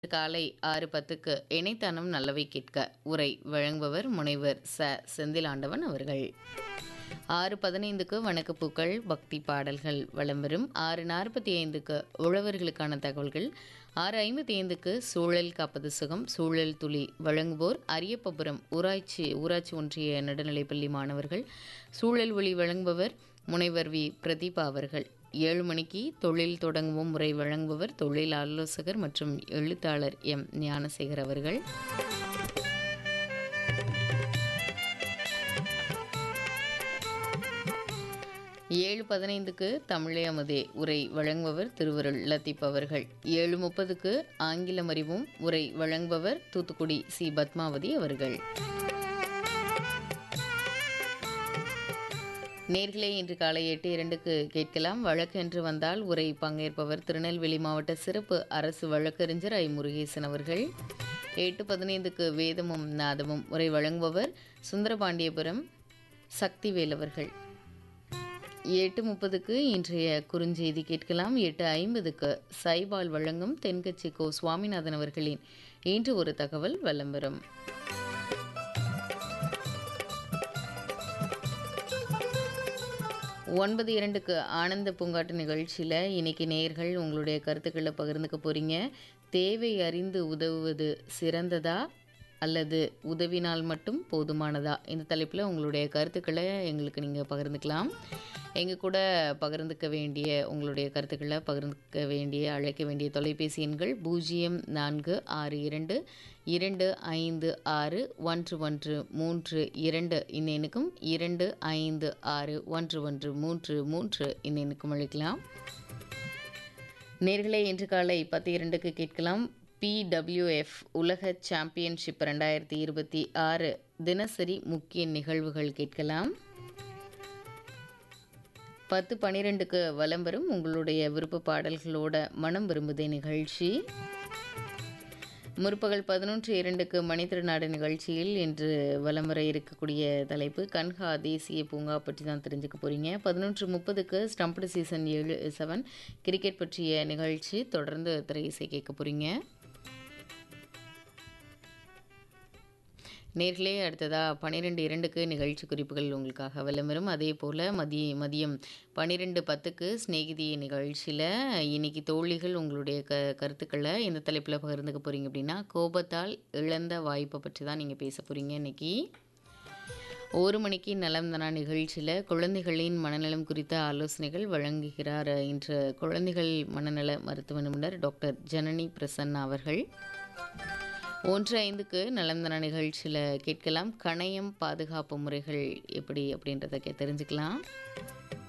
காலை ஆறு பத்துக்கு இணைத்தனம் நல்லவை கேட்க உரை வழங்குபவர் முனைவர் ச செந்திலாண்டவன் அவர்கள் ஆறு பதினைந்துக்கு வணக்கப்பூக்கள் பக்தி பாடல்கள் வலம் வரும் ஆறு நாற்பத்தி ஐந்துக்கு உழவர்களுக்கான தகவல்கள் ஆறு ஐம்பத்தி ஐந்துக்கு சூழல் காப்பது சுகம் சூழல் துளி வழங்குவோர் அரியப்பபுரம் ஊராட்சி ஊராட்சி ஒன்றிய நடுநிலைப்பள்ளி மாணவர்கள் சூழல் ஒளி வழங்குபவர் முனைவர் வி பிரதீபா அவர்கள் ஏழு மணிக்கு தொழில் தொடங்குவோம் முறை வழங்குபவர் தொழில் ஆலோசகர் மற்றும் எழுத்தாளர் எம் ஞானசேகர் அவர்கள் ஏழு பதினைந்துக்கு தமிழே அமுதே உரை வழங்குபவர் திருவருள் லத்தீப் அவர்கள் ஏழு முப்பதுக்கு ஆங்கிலம் அறிவும் உரை வழங்குபவர் தூத்துக்குடி சி பத்மாவதி அவர்கள் நேர்களே இன்று காலை எட்டு இரண்டுக்கு கேட்கலாம் வழக்கென்று வந்தால் உரை பங்கேற்பவர் திருநெல்வேலி மாவட்ட சிறப்பு அரசு வழக்கறிஞர் ஐ முருகேசன் அவர்கள் எட்டு பதினைந்துக்கு வேதமும் நாதமும் உரை வழங்குபவர் சுந்தரபாண்டியபுரம் சக்திவேல் அவர்கள் எட்டு முப்பதுக்கு இன்றைய குறுஞ்செய்தி கேட்கலாம் எட்டு ஐம்பதுக்கு சைபால் வழங்கும் தென்கட்சி கோ சுவாமிநாதன் அவர்களின் இன்று ஒரு தகவல் வலம் வரும் ஒன்பது இரண்டுக்கு ஆனந்த பூங்காட்டு நிகழ்ச்சியில் இன்னைக்கு நேர்கள் உங்களுடைய கருத்துக்களை பகிர்ந்துக்க போகிறீங்க தேவை அறிந்து உதவுவது சிறந்ததா அல்லது உதவினால் மட்டும் போதுமானதா இந்த தலைப்பில் உங்களுடைய கருத்துக்களை எங்களுக்கு நீங்கள் பகிர்ந்துக்கலாம் எங்கள் கூட பகிர்ந்துக்க வேண்டிய உங்களுடைய கருத்துக்களை பகிர்ந்துக்க வேண்டிய அழைக்க வேண்டிய தொலைபேசி எண்கள் பூஜ்ஜியம் நான்கு ஆறு இரண்டு இரண்டு ஐந்து ஆறு ஒன்று ஒன்று மூன்று இரண்டு இந்த எண்ணுக்கும் இரண்டு ஐந்து ஆறு ஒன்று ஒன்று மூன்று மூன்று இந்த எண்ணுக்கும் அழைக்கலாம் நேர்களே இன்று காலை பத்து இரண்டுக்கு கேட்கலாம் பிடபிள்யூஎஃப் உலக சாம்பியன்ஷிப் ரெண்டாயிரத்தி இருபத்தி ஆறு தினசரி முக்கிய நிகழ்வுகள் கேட்கலாம் பத்து பன்னிரெண்டுக்கு வலம் வரும் உங்களுடைய விருப்ப பாடல்களோட மனம் விரும்புதே நிகழ்ச்சி முற்பகல் பதினொன்று இரண்டுக்கு மணித்திருநாடு நிகழ்ச்சியில் இன்று வலம் வர இருக்கக்கூடிய தலைப்பு கன்ஹா தேசிய பூங்கா பற்றி தான் தெரிஞ்சுக்க போகிறீங்க பதினொன்று முப்பதுக்கு ஸ்டம்படு சீசன் ஏழு செவன் கிரிக்கெட் பற்றிய நிகழ்ச்சி தொடர்ந்து திரை இசை கேட்க போகிறீங்க நேர்களே அடுத்ததாக பன்னிரெண்டு இரண்டுக்கு நிகழ்ச்சி குறிப்புகள் உங்களுக்காக விளம்பரம் அதே போல் மதிய மதியம் பன்னிரெண்டு பத்துக்கு ஸ்நேகிதி நிகழ்ச்சியில் இன்னைக்கு தோழிகள் உங்களுடைய க கருத்துக்களை எந்த தலைப்பில் பகிர்ந்துக்க போகிறீங்க அப்படின்னா கோபத்தால் இழந்த வாய்ப்பை பற்றி தான் நீங்கள் பேச போகிறீங்க இன்னைக்கு ஒரு மணிக்கு நலம் தனா நிகழ்ச்சியில் குழந்தைகளின் மனநலம் குறித்த ஆலோசனைகள் வழங்குகிறார் இன்று குழந்தைகள் மனநல மருத்துவ நிபுணர் டாக்டர் ஜனனி பிரசன்னா அவர்கள் ஒன்று ஐந்துக்கு நலந்தன நிகழ்ச்சியில் கேட்கலாம் கணையம் பாதுகாப்பு முறைகள் எப்படி அப்படின்றத கே தெரிஞ்சுக்கலாம்